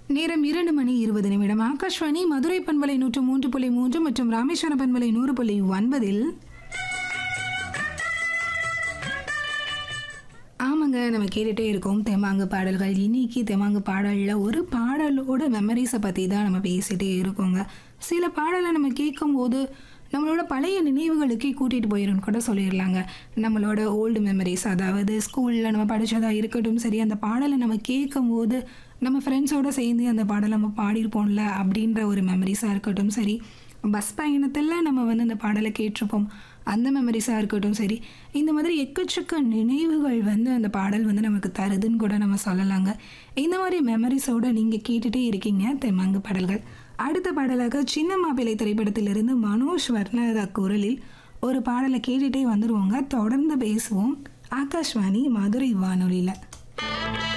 நேரம் இரண்டு மணி இருபது நிமிடம் ஆகாஷ்வாணி மதுரை பண்பலை நூற்று மூன்று புள்ளி மூன்று மற்றும் ராமேஸ்வர பண்பலை நூறு புள்ளி ஒன்பதில் ஆமாங்க நம்ம கேட்டுகிட்டே இருக்கோம் தெமாங்கு பாடல்கள் இன்னைக்கு தெமாங்கு பாடலில் ஒரு பாடலோட மெமரிஸை பற்றி தான் நம்ம பேசிகிட்டே இருக்கோங்க சில பாடலை நம்ம கேட்கும்போது நம்மளோட பழைய நினைவுகளுக்கே கூட்டிகிட்டு போயிடும்னு கூட சொல்லிடலாங்க நம்மளோட ஓல்டு மெமரிஸ் அதாவது ஸ்கூலில் நம்ம படித்ததா இருக்கட்டும் சரி அந்த பாடலை நம்ம கேட்கும்போது நம்ம ஃப்ரெண்ட்ஸோடு சேர்ந்து அந்த பாடலை நம்ம பாடியிருப்போம்ல அப்படின்ற ஒரு மெமரிஸாக இருக்கட்டும் சரி பஸ் பயணத்தில் நம்ம வந்து அந்த பாடலை கேட்டிருப்போம் அந்த மெமரிஸாக இருக்கட்டும் சரி இந்த மாதிரி எக்கச்சக்க நினைவுகள் வந்து அந்த பாடல் வந்து நமக்கு தருதுன்னு கூட நம்ம சொல்லலாங்க இந்த மாதிரி மெமரிஸோடு நீங்கள் கேட்டுகிட்டே இருக்கீங்க தெம்மாங்கு பாடல்கள் அடுத்த பாடலாக சின்ன மாப்பிள்ளை திரைப்படத்திலிருந்து மனோஜ் வர்ணதா குரலில் ஒரு பாடலை கேட்டுகிட்டே வந்துடுவோங்க தொடர்ந்து பேசுவோம் ஆகாஷ்வாணி மதுரை வானொலியில்